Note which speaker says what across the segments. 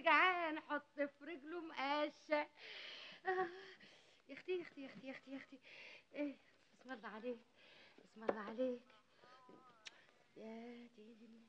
Speaker 1: اللي جعان حط في رجله مقشه آه، يا اختي يا اختي يا اختي يا اختي يا اختي ايه بسم الله عليك بسم الله عليك يا ديني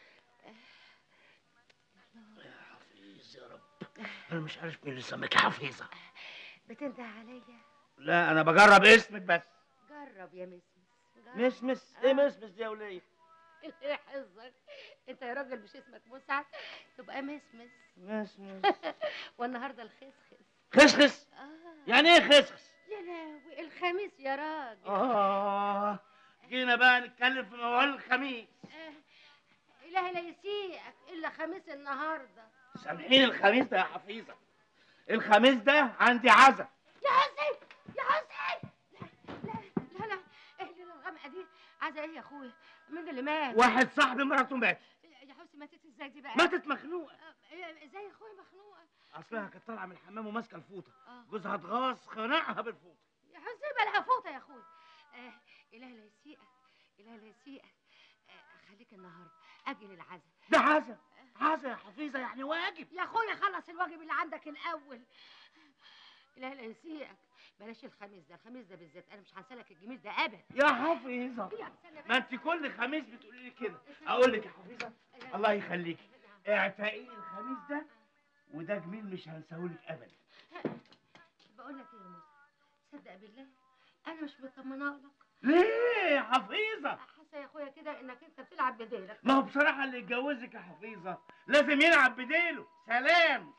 Speaker 2: يا حفيظ يا رب انا مش عارف مين اللي سماك حفيظه
Speaker 1: بتنده عليا
Speaker 2: لا انا بجرب اسمك بس
Speaker 1: جرب يا مسمس جرب.
Speaker 2: مسمس ايه مسمس دي يا وليه
Speaker 1: ايه حظك انت يا راجل مش اسمك مسعد تبقى مسمس
Speaker 2: مسمس
Speaker 1: والنهارده الخسخس
Speaker 2: خسخس
Speaker 1: اه
Speaker 2: يعني ايه خسخس
Speaker 1: يا لهوي الخميس يا راجل
Speaker 2: اه جينا بقى نتكلم في موضوع الخميس
Speaker 1: آه. إلهي لا يسيئك إلا خميس النهاردة
Speaker 2: سامحيني الخميس ده يا حفيظه الخميس ده عندي عزا
Speaker 1: يا حسين يا حسين لا لا لا لا إيه اللي الغامقة دي عايزة إيه يا أخويا مين اللي مات
Speaker 2: واحد صاحبي مراته مات
Speaker 1: يا حسين ماتت إزاي دي بقى
Speaker 2: ماتت مخنوقه
Speaker 1: آه، إيه، إزاي يا أخويا مخنوقة
Speaker 2: اصلها كانت طالعه من الحمام وماسكه الفوطه
Speaker 1: آه.
Speaker 2: جوزها اتغاص خنقها بالفوطه
Speaker 1: يا حسين مالها فوطة يا أخويا آه. إلهي لا يسيئك إلهي لا يسيئك آه. خليك النهاردة أجل العزا
Speaker 2: ده عزا عزا يا حفيظه يعني واجب
Speaker 1: يا أخويا خلص الواجب اللي عندك الأول إلهي لا يسيئك بلاش الخميس ده الخميس ده بالذات أنا مش هنسالك الجميل ده أبدا
Speaker 2: يا حفيظه
Speaker 1: يا سلام.
Speaker 2: ما انت كل خميس بتقولي لي كده اقول لك يا حفيظه الله يخليك اعتقي لي الخميس ده وده جميل مش هنساهولك ابدا
Speaker 1: بقول لك ايه يا موسى صدق بالله انا مش مطمنه لك
Speaker 2: ليه يا حفيظه
Speaker 1: حاسه يا اخويا كده انك انت بتلعب بديلك
Speaker 2: ما هو بصراحه اللي يتجوزك يا حفيظه لازم يلعب بديله سلام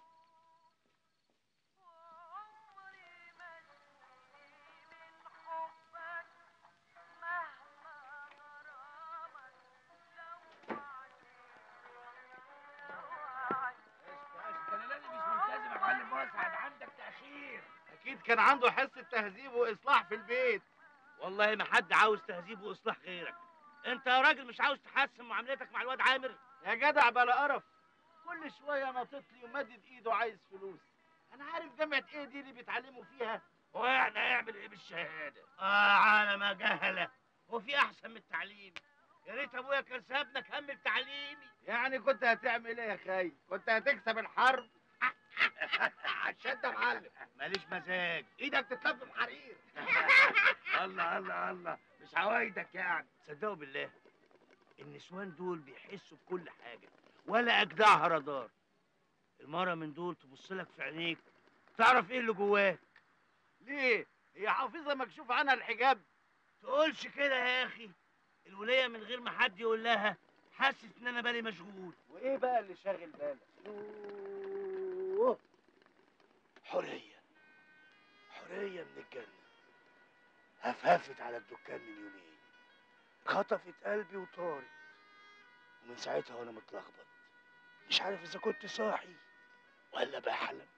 Speaker 3: اكيد كان عنده حس تهذيب واصلاح في البيت
Speaker 2: والله ما حد عاوز تهذيب واصلاح غيرك انت يا راجل مش عاوز تحسن معاملتك مع الواد عامر
Speaker 3: يا جدع بلا قرف كل شويه ناطط لي ومدد ايده عايز فلوس انا عارف جامعه ايه دي اللي بيتعلموا فيها
Speaker 2: واحنا هيعمل ايه بالشهاده اه عالم جهله هو في احسن من التعليم يا ريت ابويا كان سابنا كمل تعليمي
Speaker 3: يعني كنت هتعمل ايه يا خاي كنت هتكسب الحرب عشان ده معلم
Speaker 2: ماليش مزاج
Speaker 3: ايدك تتلف بحرير
Speaker 2: الله الله الله مش عوايدك يعني تصدقوا بالله النسوان دول بيحسوا بكل حاجه ولا اجدعها رادار المره من دول تبص لك في عينيك تعرف ايه اللي جواك
Speaker 3: ليه هي حافظه مكشوف عنها الحجاب
Speaker 2: تقولش كده يا اخي الوليه من غير ما حد يقول لها حاسس ان انا بالي مشغول
Speaker 3: وايه بقى اللي شاغل بالك
Speaker 2: أوه. حريه حريه من الجنه هفهفت على الدكان من يومين خطفت قلبي وطارت ومن ساعتها وانا متلخبط مش عارف اذا كنت صاحي ولا بحلم